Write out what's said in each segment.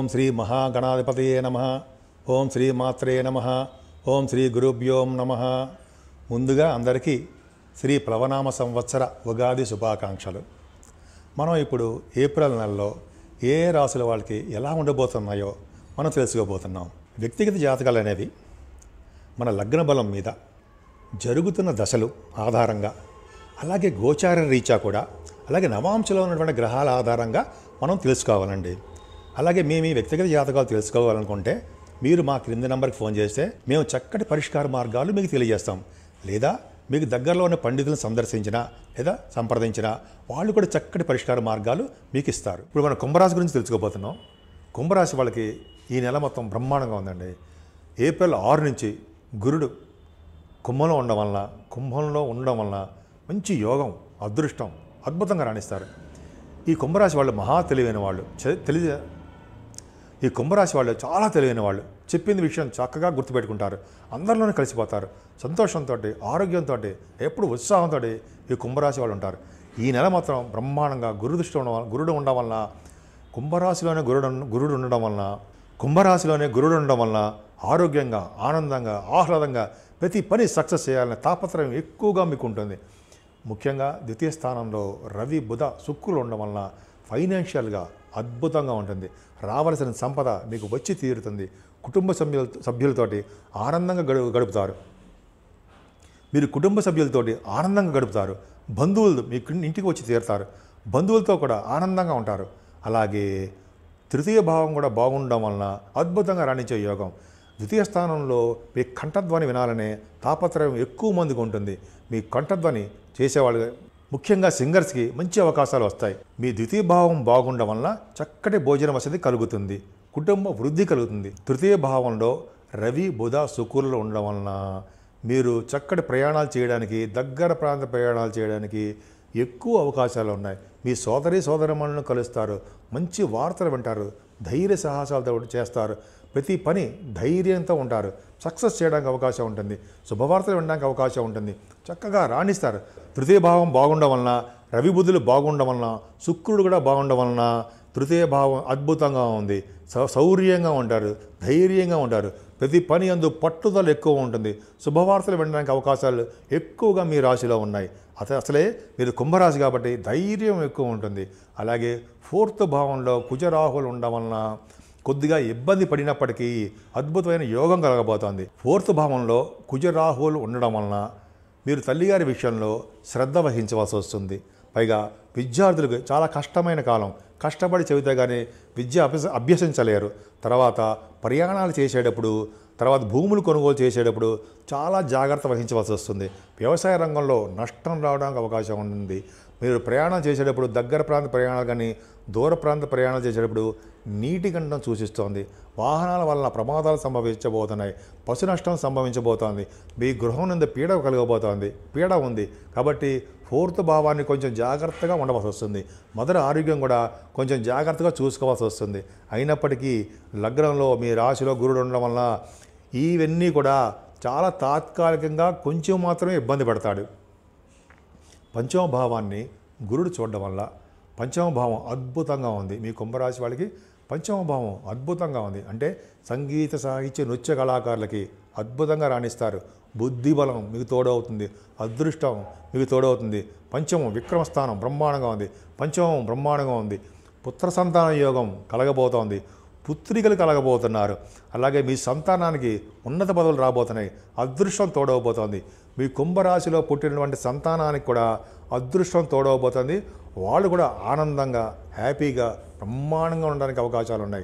శ్రీ మహాగణాధిపతయే నమ ఓం శ్రీ మాత్రే నమ ఓం శ్రీ గురుభ్యోం నమ ముందుగా అందరికీ శ్రీ ప్లవనామ సంవత్సర ఉగాది శుభాకాంక్షలు మనం ఇప్పుడు ఏప్రిల్ నెలలో ఏ ఏ రాసుల వాళ్ళకి ఎలా ఉండబోతున్నాయో మనం తెలుసుకోబోతున్నాం వ్యక్తిగత జాతకాలు అనేవి మన లగ్న బలం మీద జరుగుతున్న దశలు ఆధారంగా అలాగే గోచార రీత్యా కూడా అలాగే నవాంశలో ఉన్నటువంటి గ్రహాల ఆధారంగా మనం తెలుసుకోవాలండి అలాగే మేము ఈ వ్యక్తిగత జాతకాలు తెలుసుకోవాలనుకుంటే మీరు మా క్రింది నెంబర్కి ఫోన్ చేస్తే మేము చక్కటి పరిష్కార మార్గాలు మీకు తెలియజేస్తాం లేదా మీకు దగ్గరలో ఉన్న పండితులను సందర్శించినా లేదా సంప్రదించినా వాళ్ళు కూడా చక్కటి పరిష్కార మార్గాలు మీకు ఇస్తారు ఇప్పుడు మనం కుంభరాశి గురించి తెలుసుకోబోతున్నాం కుంభరాశి వాళ్ళకి ఈ నెల మొత్తం బ్రహ్మాండంగా ఉందండి ఏప్రిల్ ఆరు నుంచి గురుడు కుంభంలో ఉండడం వలన కుంభంలో ఉండడం వలన మంచి యోగం అదృష్టం అద్భుతంగా రాణిస్తారు ఈ కుంభరాశి వాళ్ళు మహా తెలివైన వాళ్ళు చ- తెలియ ఈ కుంభరాశి వాళ్ళు చాలా తెలివైన వాళ్ళు చెప్పింది విషయం చక్కగా గుర్తుపెట్టుకుంటారు అందరిలోనే కలిసిపోతారు సంతోషంతో ఆరోగ్యంతో ఎప్పుడు ఉత్సాహంతో ఈ కుంభరాశి వాళ్ళు ఉంటారు ఈ నెల మాత్రం బ్రహ్మాండంగా గురు దృష్టి ఉండడం వల్ల గురుడు ఉండడం వలన కుంభరాశిలోనే గురుడు గురుడు ఉండడం వలన కుంభరాశిలోనే గురుడు ఉండడం వలన ఆరోగ్యంగా ఆనందంగా ఆహ్లాదంగా ప్రతి పని సక్సెస్ చేయాలనే తాపత్రయం ఎక్కువగా మీకు ఉంటుంది ముఖ్యంగా ద్వితీయ స్థానంలో రవి బుధ శుక్రులు ఉండడం వలన ఫైనాన్షియల్గా అద్భుతంగా ఉంటుంది రావలసిన సంపద మీకు వచ్చి తీరుతుంది కుటుంబ సభ్యుల సభ్యులతోటి ఆనందంగా గడు గడుపుతారు మీరు కుటుంబ సభ్యులతోటి ఆనందంగా గడుపుతారు బంధువులు మీ కిం- ఇంటికి వచ్చి తీరుతారు బంధువులతో కూడా ఆనందంగా ఉంటారు అలాగే తృతీయ భావం కూడా బాగుండడం వలన అద్భుతంగా రాణించే యోగం ద్వితీయ స్థానంలో మీ కంఠధ్వని వినాలనే తాపత్రయం ఎక్కువ మందికి ఉంటుంది మీ కంఠధ్వని చేసేవాళ్ళు ముఖ్యంగా సింగర్స్కి మంచి అవకాశాలు వస్తాయి మీ ద్వితీయ భావం బాగుండడం వలన చక్కటి భోజన వసతి కలుగుతుంది కుటుంబ వృద్ధి కలుగుతుంది తృతీయ భావంలో రవి బుధ శుక్రులు ఉండడం వలన మీరు చక్కటి ప్రయాణాలు చేయడానికి దగ్గర ప్రాంత ప్రయాణాలు చేయడానికి ఎక్కువ అవకాశాలు ఉన్నాయి మీ సోదరి సోదరమ్మలను కలుస్తారు మంచి వార్తలు వింటారు ధైర్య సాహసాలతో చేస్తారు ప్రతి పని ధైర్యంతో ఉంటారు సక్సెస్ చేయడానికి అవకాశం ఉంటుంది శుభవార్తలు వినడానికి అవకాశం ఉంటుంది చక్కగా రాణిస్తారు తృతీయ భావం బాగుండడం వలన రవి బుద్ధులు బాగుండడం వలన శుక్రుడు కూడా బాగుండడం వలన తృతీయ భావం అద్భుతంగా ఉంది సౌ- శౌర్యంగా ఉంటారు ధైర్యంగా ఉంటారు ప్రతి పని అందు పట్టుదల ఎక్కువ ఉంటుంది శుభవార్తలు వినడానికి అవకాశాలు ఎక్కువగా మీ రాశిలో ఉన్నాయి అత అసలే మీరు కుంభరాశి కాబట్టి ధైర్యం ఎక్కువ ఉంటుంది అలాగే ఫోర్త్ భావంలో కుజరాహులు ఉండడం వలన కొద్దిగా ఇబ్బంది పడినప్పటికీ అద్భుతమైన యోగం కలగబోతోంది ఫోర్త్ భావంలో కుజరాహువులు ఉండడం వలన మీరు తల్లిగారి విషయంలో శ్రద్ధ వహించవలసి వస్తుంది పైగా విద్యార్థులకు చాలా కష్టమైన కాలం కష్టపడి చదివితే కానీ విద్య అభ్యస అభ్యసించలేరు తర్వాత ప్రయాణాలు చేసేటప్పుడు తర్వాత భూములు కొనుగోలు చేసేటప్పుడు చాలా జాగ్రత్త వహించవలసి వస్తుంది వ్యవసాయ రంగంలో నష్టం రావడానికి అవకాశం ఉంది మీరు ప్రయాణం చేసేటప్పుడు దగ్గర ప్రాంత ప్రయాణాలు కానీ దూర ప్రాంత ప్రయాణాలు చేసేటప్పుడు నీటి గండం సూచిస్తోంది వాహనాల వలన ప్రమాదాలు సంభవించబోతున్నాయి పశు నష్టం సంభవించబోతోంది మీ గృహం నుండి పీడ కలగబోతోంది పీడ ఉంది కాబట్టి ఫోర్త్ భావాన్ని కొంచెం జాగ్రత్తగా ఉండవలసి వస్తుంది మొదటి ఆరోగ్యం కూడా కొంచెం జాగ్రత్తగా చూసుకోవాల్సి వస్తుంది అయినప్పటికీ లగ్నంలో మీ రాశిలో గురుడు ఉండడం వలన ఇవన్నీ కూడా చాలా తాత్కాలికంగా కొంచెం మాత్రమే ఇబ్బంది పడతాడు పంచమ భావాన్ని గురుడు చూడడం వల్ల పంచమ భావం అద్భుతంగా ఉంది మీ కుంభరాశి వాళ్ళకి పంచమ భావం అద్భుతంగా ఉంది అంటే సంగీత సాహిత్య నృత్య కళాకారులకి అద్భుతంగా రాణిస్తారు బుద్ధి బలం మీకు తోడవుతుంది అదృష్టం మీకు తోడవుతుంది పంచమం విక్రమస్థానం బ్రహ్మాండంగా ఉంది పంచమం బ్రహ్మాండంగా ఉంది పుత్ర సంతాన యోగం కలగబోతోంది పుత్రికలు కలగబోతున్నారు అలాగే మీ సంతానానికి ఉన్నత పదవులు రాబోతున్నాయి అదృష్టం తోడవబోతోంది మీ కుంభరాశిలో పుట్టినటువంటి సంతానానికి కూడా అదృష్టం తోడవబోతోంది వాళ్ళు కూడా ఆనందంగా హ్యాపీగా బ్రహ్మాండంగా ఉండడానికి అవకాశాలు ఉన్నాయి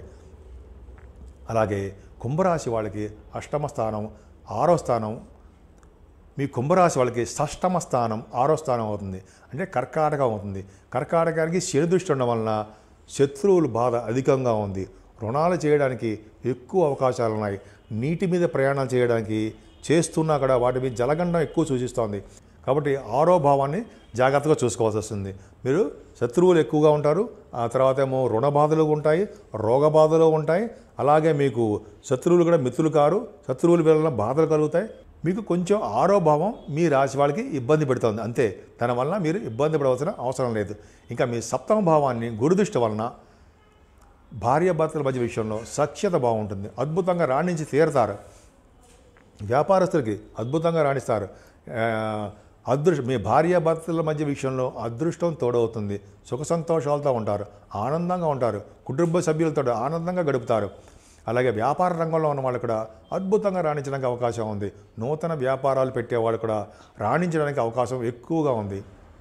అలాగే కుంభరాశి వాళ్ళకి అష్టమ స్థానం ఆరో స్థానం మీ కుంభరాశి వాళ్ళకి షష్టమ స్థానం ఆరో స్థానం అవుతుంది అంటే కర్కాటకం అవుతుంది కర్కాటకానికి శని దృష్టి ఉండడం వలన శత్రువుల బాధ అధికంగా ఉంది రుణాలు చేయడానికి ఎక్కువ అవకాశాలు ఉన్నాయి నీటి మీద ప్రయాణాలు చేయడానికి చేస్తున్నా కూడా వాటి మీద జలగండం ఎక్కువ సూచిస్తోంది కాబట్టి ఆరో భావాన్ని జాగ్రత్తగా చూసుకోవాల్సి వస్తుంది మీరు శత్రువులు ఎక్కువగా ఉంటారు ఆ తర్వాత ఏమో రుణ బాధలు ఉంటాయి రోగ బాధలు ఉంటాయి అలాగే మీకు శత్రువులు కూడా మిత్రులు కారు శత్రువుల వలన బాధలు కలుగుతాయి మీకు కొంచెం ఆరో భావం మీ రాశి వాళ్ళకి ఇబ్బంది పెడుతుంది అంతే దానివల్ల మీరు ఇబ్బంది పడవలసిన అవసరం లేదు ఇంకా మీ సప్తమ భావాన్ని గురుదృష్టి వలన భార్యాభర్తల మధ్య విషయంలో సఖ్యత బాగుంటుంది అద్భుతంగా రాణించి తీరతారు వ్యాపారస్తులకి అద్భుతంగా రాణిస్తారు ఆ, అదృష్టం మీ భార్యాభర్తల మధ్య విషయంలో అదృష్టం తోడవుతుంది సుఖ సంతోషాలతో ఉంటారు ఆనందంగా ఉంటారు కుటుంబ సభ్యులతో ఆనందంగా గడుపుతారు అలాగే వ్యాపార రంగంలో ఉన్న వాళ్ళు కూడా అద్భుతంగా రాణించడానికి అవకాశం ఉంది నూతన వ్యాపారాలు పెట్టేవాళ్ళు కూడా రాణించడానికి అవకాశం ఎక్కువగా ఉంది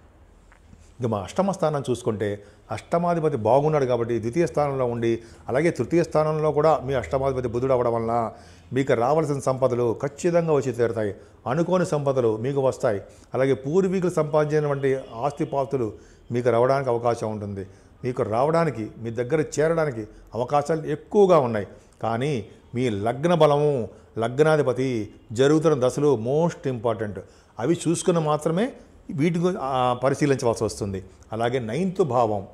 ఇక మా అష్టమ స్థానం చూసుకుంటే అష్టమాధిపతి బాగున్నాడు కాబట్టి ద్వితీయ స్థానంలో ఉండి అలాగే తృతీయ స్థానంలో కూడా మీ అష్టమాధిపతి బుధుడు అవ్వడం వలన మీకు రావాల్సిన సంపదలు ఖచ్చితంగా వచ్చి తీరుతాయి అనుకోని సంపదలు మీకు వస్తాయి అలాగే పూర్వీకులు సంపాదించినటువంటి ఆస్తిపాస్తులు మీకు రావడానికి అవకాశం ఉంటుంది మీకు రావడానికి మీ దగ్గర చేరడానికి అవకాశాలు ఎక్కువగా ఉన్నాయి కానీ మీ లగ్న బలము లగ్నాధిపతి జరుగుతున్న దశలు మోస్ట్ ఇంపార్టెంట్ అవి చూసుకుని మాత్రమే వీటి గు- ఆ, పరిశీలించవలసి వస్తుంది అలాగే నైన్త్ భావం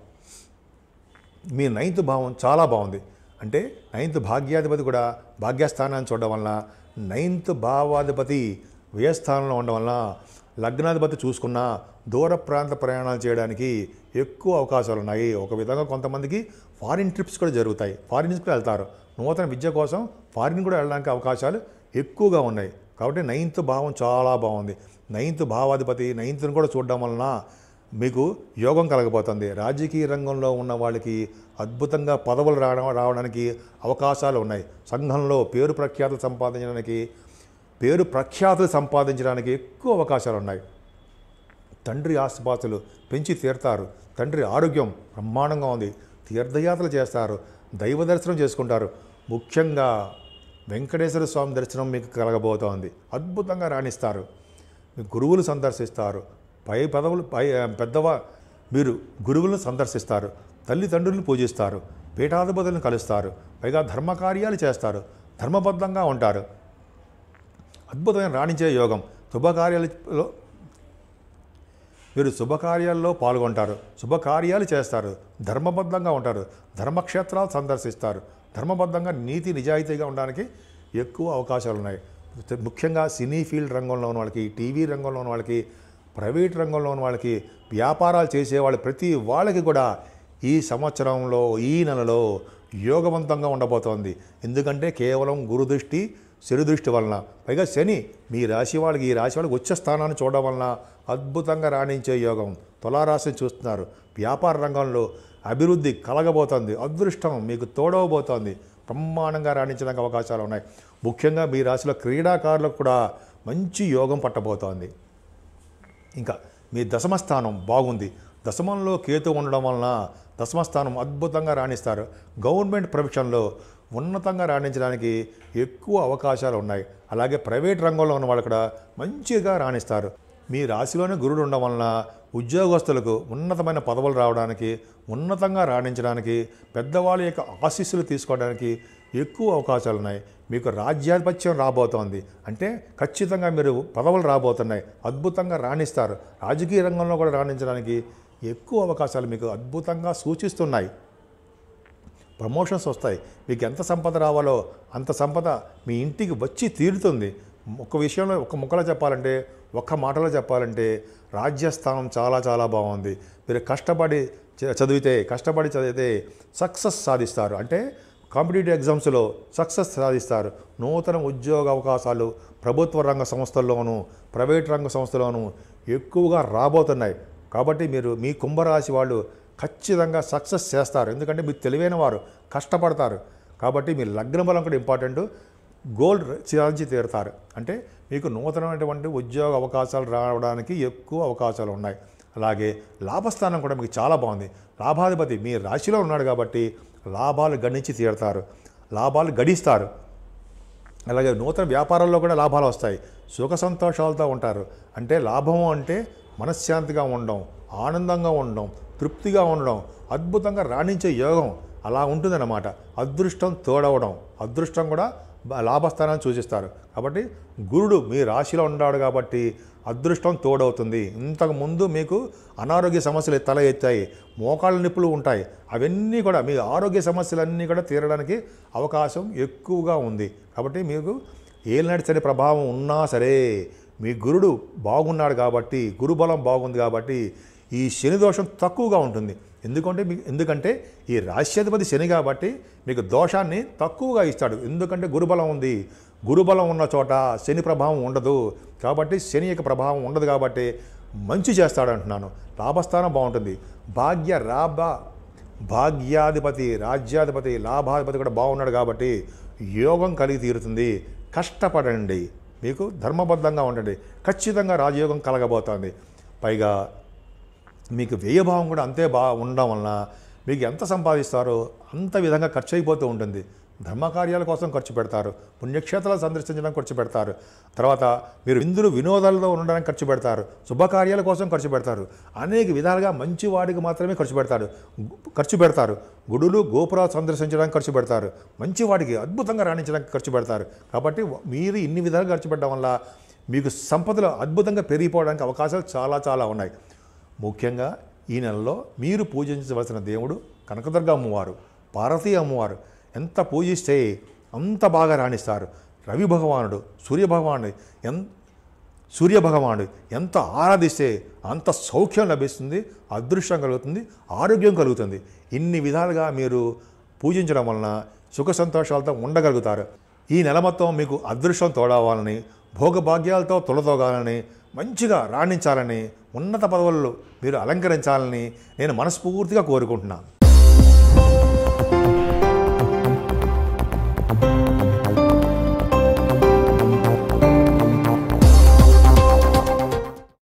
మీ నైన్త్ భావం చాలా బాగుంది అంటే నైన్త్ భాగ్యాధిపతి కూడా భాగ్యస్థానాన్ని చూడడం వలన నైన్త్ భావాధిపతి వ్యయస్థానంలో ఉండడం వలన లగ్నాధిపతి చూసుకున్న దూర ప్రాంత ప్రయాణాలు చేయడానికి ఎక్కువ అవకాశాలు ఉన్నాయి ఒక విధంగా కొంతమందికి ఫారిన్ ట్రిప్స్ కూడా జరుగుతాయి ఫారిన్స్ కూడా వెళ్తారు నూతన విద్య కోసం ఫారిన్ కూడా వెళ్ళడానికి అవకాశాలు ఎక్కువగా ఉన్నాయి కాబట్టి నైన్త్ భావం చాలా బాగుంది నైన్త్ భావాధిపతి నైన్త్ని కూడా చూడడం వలన మీకు యోగం కలగబోతుంది రాజకీయ రంగంలో ఉన్న వాళ్ళకి అద్భుతంగా పదవులు రావడం రావడానికి అవకాశాలు ఉన్నాయి సంఘంలో పేరు ప్రఖ్యాతులు సంపాదించడానికి పేరు ప్రఖ్యాతులు సంపాదించడానికి ఎక్కువ అవకాశాలు ఉన్నాయి తండ్రి ఆస్తిపాస్తులు పెంచి తీరుతారు తండ్రి ఆరోగ్యం బ్రహ్మాండంగా ఉంది తీర్థయాత్రలు చేస్తారు దైవ దర్శనం చేసుకుంటారు ముఖ్యంగా వెంకటేశ్వర స్వామి దర్శనం మీకు కలగబోతోంది అద్భుతంగా రాణిస్తారు మీ గురువులు సందర్శిస్తారు పై పదవులు పై పెద్దవా మీరు గురువులను సందర్శిస్తారు తల్లిదండ్రులను పూజిస్తారు పీఠాధిపతులను కలుస్తారు పైగా ధర్మకార్యాలు చేస్తారు ధర్మబద్ధంగా ఉంటారు అద్భుతమైన రాణించే యోగం శుభకార్యాలలో మీరు శుభకార్యాల్లో పాల్గొంటారు శుభకార్యాలు చేస్తారు ధర్మబద్ధంగా ఉంటారు ధర్మక్షేత్రాలు సందర్శిస్తారు ధర్మబద్ధంగా నీతి నిజాయితీగా ఉండడానికి ఎక్కువ అవకాశాలు ఉన్నాయి ముఖ్యంగా సినీ ఫీల్డ్ రంగంలో ఉన్న వాళ్ళకి టీవీ రంగంలో ఉన్న వాళ్ళకి ప్రైవేట్ రంగంలో ఉన్న వాళ్ళకి వ్యాపారాలు చేసేవాళ్ళు ప్రతి వాళ్ళకి కూడా ఈ సంవత్సరంలో ఈ నెలలో యోగవంతంగా ఉండబోతోంది ఎందుకంటే కేవలం గురుదృష్టి శని దృష్టి వలన పైగా శని మీ రాశి వాళ్ళకి ఈ రాశి వాళ్ళకి ఉచ్చ స్థానాన్ని చూడడం వలన అద్భుతంగా రాణించే యోగం తులారాశిని చూస్తున్నారు వ్యాపార రంగంలో అభివృద్ధి కలగబోతోంది అదృష్టం మీకు తోడవబోతోంది బ్రహ్మాండంగా రాణించడానికి అవకాశాలు ఉన్నాయి ముఖ్యంగా మీ రాశిలో క్రీడాకారులకు కూడా మంచి యోగం పట్టబోతోంది ఇంకా మీ దశమ స్థానం బాగుంది దశమంలో కేతు ఉండడం వలన దశమ స్థానం అద్భుతంగా రాణిస్తారు గవర్నమెంట్ ప్రొఫెషన్లో ఉన్నతంగా రాణించడానికి ఎక్కువ అవకాశాలు ఉన్నాయి అలాగే ప్రైవేట్ రంగంలో ఉన్న వాళ్ళు కూడా మంచిగా రాణిస్తారు మీ రాశిలోనే గురుడు ఉండడం వలన ఉద్యోగస్తులకు ఉన్నతమైన పదవులు రావడానికి ఉన్నతంగా రాణించడానికి పెద్దవాళ్ళ యొక్క ఆశీస్సులు తీసుకోవడానికి ఎక్కువ అవకాశాలు ఉన్నాయి మీకు రాజ్యాధిపత్యం రాబోతోంది అంటే ఖచ్చితంగా మీరు పదవులు రాబోతున్నాయి అద్భుతంగా రాణిస్తారు రాజకీయ రంగంలో కూడా రాణించడానికి ఎక్కువ అవకాశాలు మీకు అద్భుతంగా సూచిస్తున్నాయి ప్రమోషన్స్ వస్తాయి మీకు ఎంత సంపద రావాలో అంత సంపద మీ ఇంటికి వచ్చి తీరుతుంది ఒక విషయంలో ఒక ముక్కలో చెప్పాలంటే ఒక్క మాటలో చెప్పాలంటే రాజ్యస్థానం చాలా చాలా బాగుంది మీరు కష్టపడి చ- చదివితే కష్టపడి చదివితే సక్సెస్ సాధిస్తారు అంటే కాంపిటేటివ్ ఎగ్జామ్స్లో సక్సెస్ సాధిస్తారు నూతన ఉద్యోగ అవకాశాలు ప్రభుత్వ రంగ సంస్థల్లోనూ ప్రైవేట్ రంగ సంస్థలోనూ ఎక్కువగా రాబోతున్నాయి కాబట్టి మీరు మీ కుంభరాశి వాళ్ళు ఖచ్చితంగా సక్సెస్ చేస్తారు ఎందుకంటే మీరు తెలివైన వారు కష్టపడతారు కాబట్టి మీ లగ్న బలం కూడా ఇంపార్టెంట్ గోల్ సాధించి తీరుతారు అంటే మీకు నూతనమైనటువంటి ఉద్యోగ అవకాశాలు రావడానికి ఎక్కువ అవకాశాలు ఉన్నాయి అలాగే లాభస్థానం కూడా మీకు చాలా బాగుంది లాభాధిపతి మీ రాశిలో ఉన్నాడు కాబట్టి లాభాలు గణించి తీరుతారు లాభాలు గడిస్తారు అలాగే నూతన వ్యాపారాల్లో కూడా లాభాలు వస్తాయి సుఖ సంతోషాలతో ఉంటారు అంటే లాభం అంటే మనశ్శాంతిగా ఉండడం ఆనందంగా ఉండడం తృప్తిగా ఉండడం అద్భుతంగా రాణించే యోగం అలా ఉంటుందన్నమాట అదృష్టం తోడవడం అదృష్టం కూడా బ- లాభస్థానాన్ని సూచిస్తారు కాబట్టి గురుడు మీ రాశిలో ఉన్నాడు కాబట్టి అదృష్టం తోడవుతుంది ఇంతకు ముందు మీకు అనారోగ్య సమస్యలు తల ఎత్తాయి మోకాళ్ళ నిప్పులు ఉంటాయి అవన్నీ కూడా మీ ఆరోగ్య సమస్యలన్నీ కూడా తీరడానికి అవకాశం ఎక్కువగా ఉంది కాబట్టి మీకు ఏలినాటి శని ప్రభావం ఉన్నా సరే మీ గురుడు బాగున్నాడు కాబట్టి గురుబలం బాగుంది కాబట్టి ఈ శని దోషం తక్కువగా ఉంటుంది ఎందుకంటే మీకు ఎందుకంటే ఈ రాశ్యాధిపతి శని కాబట్టి మీకు దోషాన్ని తక్కువగా ఇస్తాడు ఎందుకంటే గురుబలం ఉంది గురుబలం ఉన్న చోట శని ప్రభావం ఉండదు కాబట్టి శని యొక్క ప్రభావం ఉండదు కాబట్టి మంచి చేస్తాడు అంటున్నాను లాభస్థానం బాగుంటుంది భాగ్య లాభ భాగ్యాధిపతి రాజ్యాధిపతి లాభాధిపతి కూడా బాగున్నాడు కాబట్టి యోగం కలిగి తీరుతుంది కష్టపడండి మీకు ధర్మబద్ధంగా ఉండండి ఖచ్చితంగా రాజయోగం కలగబోతోంది పైగా మీకు వ్యయభావం కూడా అంతే బాగా ఉండడం వలన మీకు ఎంత సంపాదిస్తారో అంత విధంగా ఖర్చు అయిపోతూ ఉంటుంది ధర్మకార్యాల కోసం ఖర్చు పెడతారు పుణ్యక్షేత్రాలు సందర్శించడానికి ఖర్చు పెడతారు తర్వాత మీరు విందులు వినోదాలలో ఉండడానికి ఖర్చు పెడతారు శుభకార్యాల కోసం ఖర్చు పెడతారు అనేక విధాలుగా మంచి వాడికి మాత్రమే ఖర్చు పెడతారు గు- ఖర్చు పెడతారు గుడులు గోపురాలు సందర్శించడానికి ఖర్చు పెడతారు మంచి వాడికి అద్భుతంగా రాణించడానికి ఖర్చు పెడతారు కాబట్టి మీరు ఇన్ని విధాలుగా ఖర్చు పెట్టడం వల్ల మీకు సంపదలు అద్భుతంగా పెరిగిపోవడానికి అవకాశాలు చాలా చాలా ఉన్నాయి ముఖ్యంగా ఈ నెలలో మీరు పూజించవలసిన దేవుడు కనకదుర్గ అమ్మవారు పార్వతీ అమ్మవారు ఎంత పూజిస్తే అంత బాగా రాణిస్తారు రవి భగవానుడు సూర్య భగవానుడు ఎన్ సూర్య భగవానుడు ఎంత ఆరాధిస్తే అంత సౌఖ్యం లభిస్తుంది అదృష్టం కలుగుతుంది ఆరోగ్యం కలుగుతుంది ఇన్ని విధాలుగా మీరు పూజించడం వలన సుఖ సంతోషాలతో ఉండగలుగుతారు ఈ నెల మొత్తం మీకు అదృష్టం తోడవాలని భోగభాగ్యాలతో తొలతోగాలని మంచిగా రాణించాలని ఉన్నత పదవుల్లో మీరు అలంకరించాలని నేను మనస్ఫూర్తిగా కోరుకుంటున్నాను